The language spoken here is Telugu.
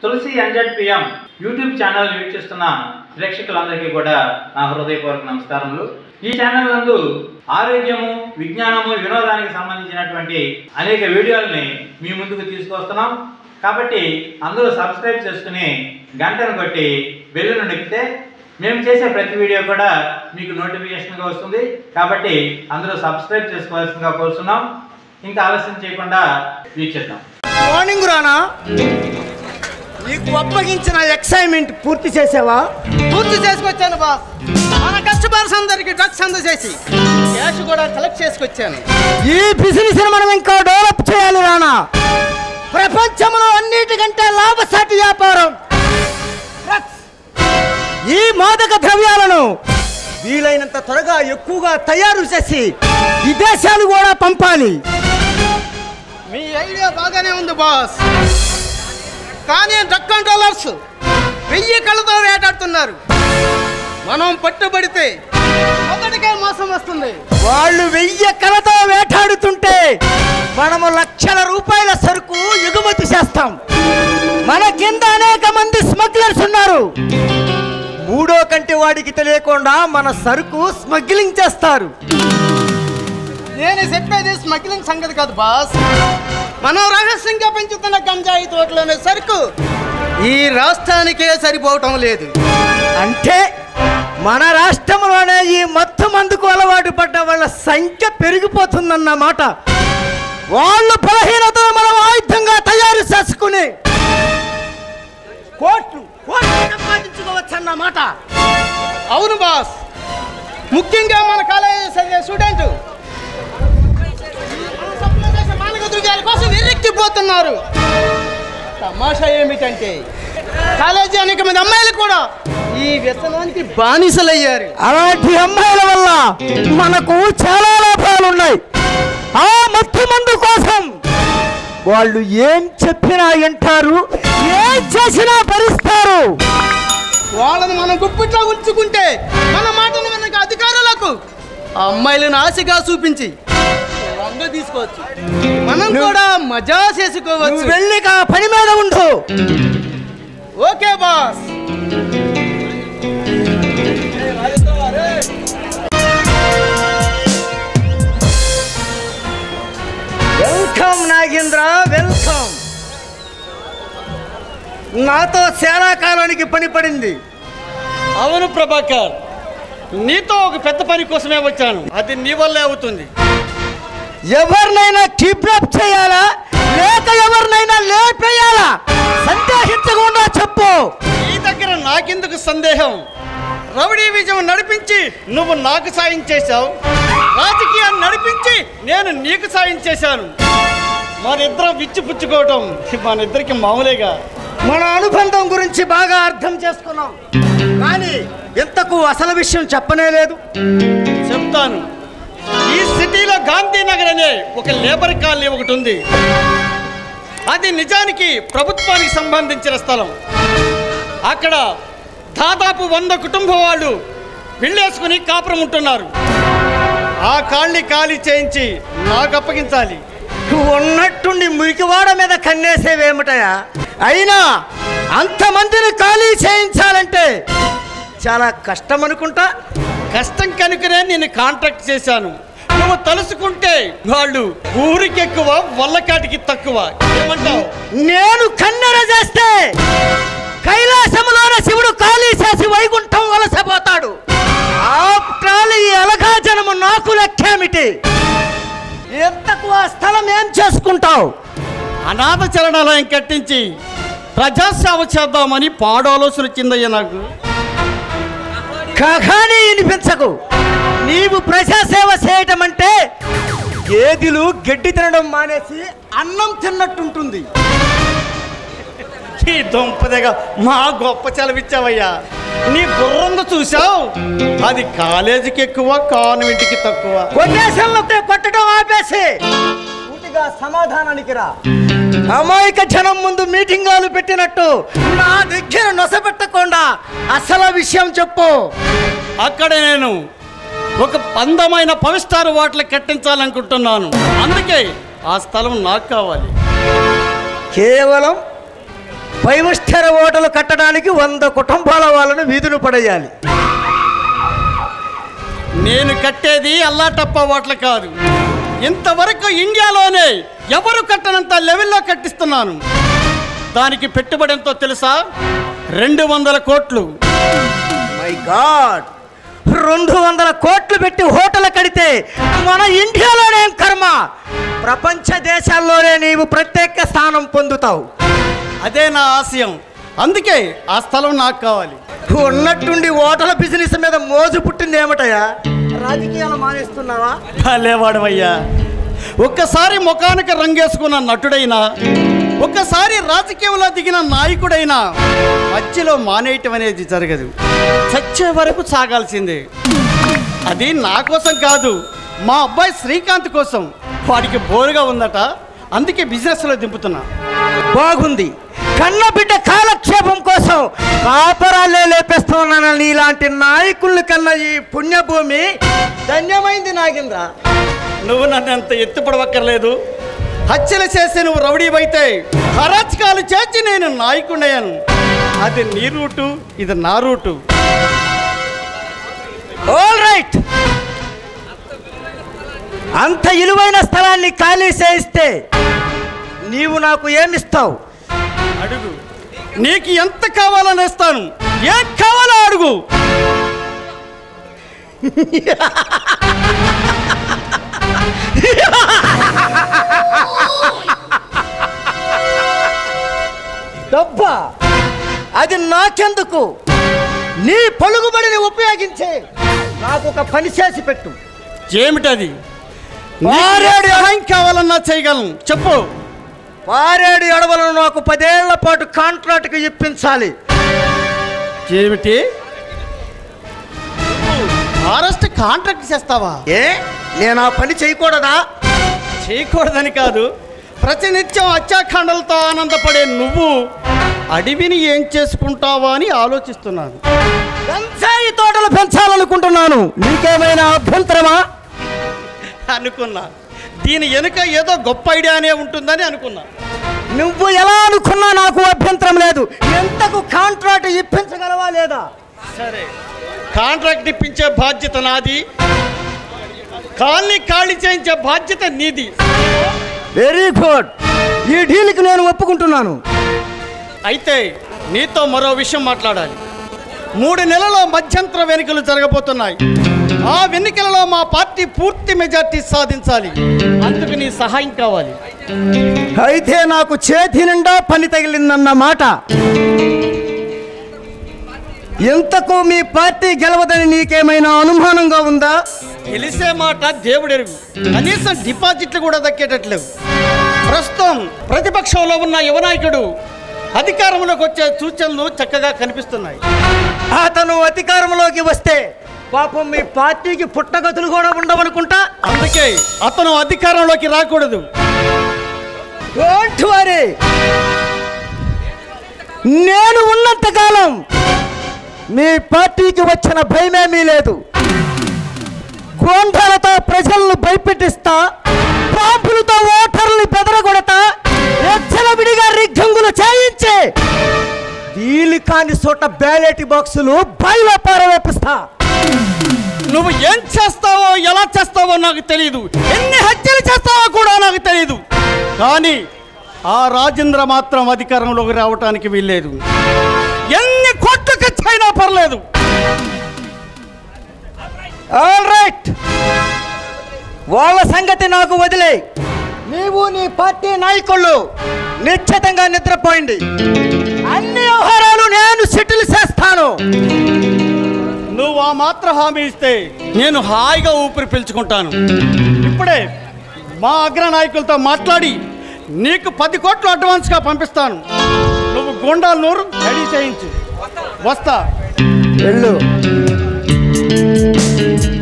తులసి హండ్రెడ్ పిఎం యూట్యూబ్ ఛానల్ వీక్షిస్తున్న ప్రేక్షకులందరికీ కూడా నా హృదయపూర్వక నమస్కారములు ఈ ఛానల్ నందు ఆరోగ్యము విజ్ఞానము వినోదానికి సంబంధించినటువంటి అనేక వీడియోల్ని మీ ముందుకు తీసుకొస్తున్నాం కాబట్టి అందరూ సబ్స్క్రైబ్ చేసుకుని గంటను కొట్టి బెల్లును నొక్కితే మేము చేసే ప్రతి వీడియో కూడా మీకు నోటిఫికేషన్గా వస్తుంది కాబట్టి అందరూ సబ్స్క్రైబ్ చేసుకోవాల్సిందిగా కోరుతున్నాం ఇంకా ఆలస్యం చేయకుండా వీక్షిద్దాం మార్నింగ్ రానా నీకు అప్పగించిన ఎక్సైట్మెంట్ పూర్తి చేసావా పూర్తి చేసుకొచ్చాను బాస్ మన కస్టమర్స్ అందరికి డ్రగ్స్ అందజేసి క్యాష్ కూడా కలెక్ట్ చేసుకొచ్చాను ఈ బిజినెస్ మనం ఇంకా డెవలప్ చేయాలి రానా ప్రపంచంలో అన్నిటికంటే లాభసాటి వ్యాపారం drugs. ఈ మాదక ద్రవ్యాలను వీలైనంత త్వరగా ఎక్కువగా తయారు చేసి విదేశాలు కూడా పంపాలి మీ ఐడియా బాగానే ఉంది బాస్ కానీ డ్రగ్ కంట్రోలర్స్ వెయ్యి కళ్ళతో వేటాడుతున్నారు మనం పట్టుబడితే ఒకటికే మోసం వస్తుంది వాళ్ళు వెయ్యి కలతో వేటాడుతుంటే మనము లక్షల రూపాయల సరుకు ఎగుమతి చేస్తాం మన కింద అనేక మంది స్మగ్లర్స్ ఉన్నారు మూడో కంటి వాడికి తెలియకుండా మన సరుకు స్మగ్లింగ్ చేస్తారు నేను చెప్పేది స్మగ్లింగ్ సంగతి కాదు బాస్ మనం రహస్యంగా పెంచుతున్న గంజాయి తోటలోనే సరుకు ఈ రాష్ట్రానికే సరిపోవటం లేదు అంటే మన రాష్ట్రంలోనే ఈ మత్తు మందుకు అలవాటు పడ్డ వాళ్ళ సంఖ్య పెరిగిపోతుందన్నమాట వాళ్ళు బలహీనతను మనం ఆయుధంగా తయారు చేసుకుని కోట్లు కోట్లు సంపాదించుకోవచ్చు అన్నమాట అవును బాస్ ముఖ్యంగా మన కాలేజీ చదివే స్టూడెంట్ మానవ దృగాల కోసం వెర్రెక్కిపోతున్నారు తమాషా ఏమిటంటే కాలేజీ అనేక మంది అమ్మాయిలు కూడా ఈ వ్యసనానికి బానిసలయ్యారు అలాంటి అమ్మాయిల వల్ల మనకు చాలా లాభాలు ఉన్నాయి ఆ మత్తు మందు కోసం వాళ్ళు ఏం చెప్పినా వింటారు ఏం చేసినా భరిస్తారు వాళ్ళని మనం గుప్పిట్లో ఉంచుకుంటే మన మాటను మనకు అధికారులకు ఆ అమ్మాయిలను ఆశగా చూపించి రంగు తీసుకోవచ్చు మనం కూడా మజా నువ్వు చేసుకోవచ్చు వెళ్ళి ఆ పని మీద ఉండు okay boss welcome Nagendra welcome నాతో చాలా కాలానికి పని పడింది అవును ప్రభాకర్ నీతో ఒక పెద్ద పని కోసమే వచ్చాను అది నీ వల్లే అవుతుంది ఎవరినైనా కిడ్నాప్ చేయాలా లేక ఎవరినైనా లేపేయాలా సందేహించకుండా చెప్పు నీ దగ్గర నాకెందుకు సందేహం రౌడీ విజయం నడిపించి నువ్వు నాకు సాయం చేశావు రాజకీయాన్ని నడిపించి నేను నీకు సాయం చేశాను మనిద్దరం విచ్చి పుచ్చుకోవటం మన ఇద్దరికి మామూలేగా మన అనుబంధం గురించి బాగా అర్థం చేసుకున్నాం కానీ ఇంతకు అసలు విషయం చెప్పనే లేదు చెప్తాను ఈ సిటీలో గాంధీనగర్ అనే ఒక లేబర్ కాలనీ ఒకటి ఉంది అది నిజానికి ప్రభుత్వానికి సంబంధించిన స్థలం అక్కడ దాదాపు వంద కుటుంబం వాళ్ళు వెళ్ళేసుకుని కాపురం ఉంటున్నారు ఆ కాలనీ ఖాళీ చేయించి నాకు అప్పగించాలి ఉన్నట్టుండి మురికివాడ మీద కన్నేసేవేమిటయా అయినా అంతమందిని ఖాళీ చేయించాలంటే చాలా కష్టం అనుకుంటా కష్టం కనుకనే నేను కాంట్రాక్ట్ చేశాను నువ్వు తలుసుకుంటే వాళ్ళు ఊరికెక్కువ వల్లకాటికి తక్కువ ఏమంటావు నేను కన్నెర చేస్తే కైలాసములోన శివుడు ఖాళీ చేసి వైకుంఠం వలసపోతాడు ఆఫ్టర్ ఈ అలఘాజనము నాకు లెక్కేమిటి ఎంతకు ఆ స్థలం ఏం చేసుకుంటావు అనాథ చరణాలయం కట్టించి ప్రజాసేవ చేద్దామని పాడు ఆలోచన వచ్చిందయ్యా నాకు కహాని వినిపించకు నీవు ప్రజాసేవ చేయటం అంటే గేదెలు గడ్డి తినడం మానేసి అన్నం తిన్నట్టుంటుంది ఈ దొంపదగా మా గొప్ప సెలవిచ్చావయ్యా నీ బుర్రందు చూసావు అది కాలేజీకి ఎక్కువ కాన్వెంట్కి తక్కువ కొట్టేసంతో కొట్టడం ఆపేసి పూర్తిగా సమాధానానికి రా అమాయక జనం ముందు మీటింగాలు పెట్టినట్టు నా దగ్గర నొసపెట్టకుండా అసలు విషయం చెప్పు అక్కడ నేను ఒక అందమైన ఫైవ్ స్టార్ హోటల్ కట్టించాలనుకుంటున్నాను అందుకే ఆ స్థలం నాకు కావాలి కేవలం ఫైవ్ స్టార్ హోటల్ కట్టడానికి వంద కుటుంబాల వాళ్ళను వీధులు పడేయాలి నేను కట్టేది అల్లాటప్ప ఓట్ల కాదు ఇంతవరకు ఇండియాలోనే ఎవరు కట్టనంత లెవెల్లో కట్టిస్తున్నాను దానికి పెట్టుబడి ఎంతో తెలుసా రెండు వందల కోట్లు మై గాడ్ రెండు వందల కోట్లు పెట్టి హోటల్ కడితే మన ఇండియాలోనే ఏం కర్మ ప్రపంచ దేశాల్లోనే నీవు ప్రత్యేక స్థానం పొందుతావు అదే నా ఆశయం అందుకే ఆ స్థలం నాకు కావాలి ఉన్నట్టుండి హోటల్ బిజినెస్ మీద మోజు పుట్టింది ఏమిటయా రాజకీయాలు మానేస్తున్నావా భలేవాడవయ్యా ఒక్కసారి ముఖానికి రంగేసుకున్న నటుడైనా ఒక్కసారి రాజకీయంలో దిగిన నాయకుడైనా మధ్యలో మానేయటం అనేది జరగదు చచ్చే వరకు సాగాల్సిందే అది నా కోసం కాదు మా అబ్బాయి శ్రీకాంత్ కోసం వాడికి బోరుగా ఉందట అందుకే బిజినెస్లో దింపుతున్నా బాగుంది కన్న బిడ్డ కాలక్షేపం కోసం కాపరాలే లేపేస్తున్నాను నీలాంటి నాయకుల కన్నా ఈ పుణ్యభూమి ధన్యమైంది నాగింద్ర నువ్వు నన్ను అంత ఎత్తుపడవక్కర్లేదు హత్యలు చేసి నువ్వు రౌడీవైతే అరాచకాలు చేసి నేను నాయకుడయ్యాను అది నీ రూటు ఇది నా రూటు ఆల్ రైట్ అంత విలువైన స్థలాన్ని ఖాళీ చేయిస్తే నీవు నాకు ఏమిస్తావు అడుగు నీకు ఎంత కావాలని ఇస్తాను ఏం కావాలో అడుగు డబ్బా అది నాకెందుకు నీ పలుకుబడిని ఉపయోగించే నాకు ఒక పని చేసి పెట్టు ఏమిటది మారేడు సహాయం కావాలన్నా చేయగలను చెప్పు పారేడు ఎడవలను నాకు పదేళ్ల పాటు కాంట్రాక్ట్కి ఇప్పించాలి ఏమిటి ఫారెస్ట్ కాంట్రాక్ట్ చేస్తావా ఏ నేను ఆ పని చేయకూడదా చేయకూడదని కాదు ప్రతినిత్యం హత్యాకాండలతో ఆనందపడే నువ్వు అడవిని ఏం చేసుకుంటావా అని ఆలోచిస్తున్నాను గంజాయి తోటలు పెంచాలనుకుంటున్నాను నీకేమైనా అభ్యంతరమా అనుకున్నా దీని వెనుక ఏదో గొప్ప ఐడియానే ఉంటుందని అనుకున్నా నువ్వు ఎలా అనుకున్నా నాకు అభ్యంతరం లేదు ఎంతకు కాంట్రాక్ట్ ఇప్పించగలవా లేదా సరే కాంట్రాక్ట్ ఇప్పించే బాధ్యత నాది కాలనీ ఖాళీ చేయించే బాధ్యత నీది వెరీ గుడ్ ఈ డీల్కి నేను ఒప్పుకుంటున్నాను అయితే నీతో మరో విషయం మాట్లాడాలి మూడు నెలల మధ్యంతర వెనుకలు జరగబోతున్నాయి ఆ వెన్నికలలో మా పార్టీ పూర్తి మెజార్టీ సాధించాలి అందుకు నీ సహాయం కావాలి అయితే నాకు చేతి నిండా పని తగిలిందన్న మాట ఎంతకు మీ పార్టీ గెలవదని నీకేమైనా అనుమానంగా ఉందా తెలిసే మాట దేవుడెరుగు కనీసం డిపాజిట్లు కూడా దక్కేటట్లేవు ప్రస్తుతం ప్రతిపక్షంలో ఉన్న యువనాయకుడు అధికారంలోకి వచ్చే సూచనలు చక్కగా కనిపిస్తున్నాయి అతను అధికారంలోకి వస్తే పాపం మీ పార్టీకి పుట్టగతులు కూడా ఉండవనుకుంటా అందుకే అతను అధికారంలోకి రాకూడదు డోంట్ వరీ నేను ఉన్నంతకాలం మీ పార్టీకి వచ్చిన భయమేమీ లేదు గోండాలతో ప్రజలను భయపెట్టిస్తా బాంబులతో ఓటర్లు బెదరగొడతా విడిగా రిగ్గంగులు చేయించి వీలు కాని చోట బ్యాలెట్ బాక్సులు బయలు పారవేపిస్తా నువ్వు ఏం చేస్తావో ఎలా చేస్తావో నాకు తెలియదు ఎన్ని హత్యలు చేస్తావో కూడా నాకు తెలియదు కానీ ఆ రాజేంద్ర మాత్రం అధికారంలోకి రావటానికి వీల్లేదు ఎన్ని కోట్లు ఖర్చు అయినా పర్లేదు ఆల్ రైట్ వాళ్ళ సంగతి నాకు వదిలే నీవు నీ పార్టీ నాయకులు నిశ్చితంగా నిద్రపోయింది అన్ని వ్యవహారాలు నేను సెటిల్ చేస్తాను నువ్వు ఆ మాత్ర హామీ ఇస్తే నేను హాయిగా ఊపిరి పీల్చుకుంటాను ఇప్పుడే మా అగ్రనాయకులతో మాట్లాడి నీకు పది కోట్లు అడ్వాన్స్గా పంపిస్తాను నువ్వు గుండాలు నూరు రెడీ చేయించు వస్తా వెళ్ళు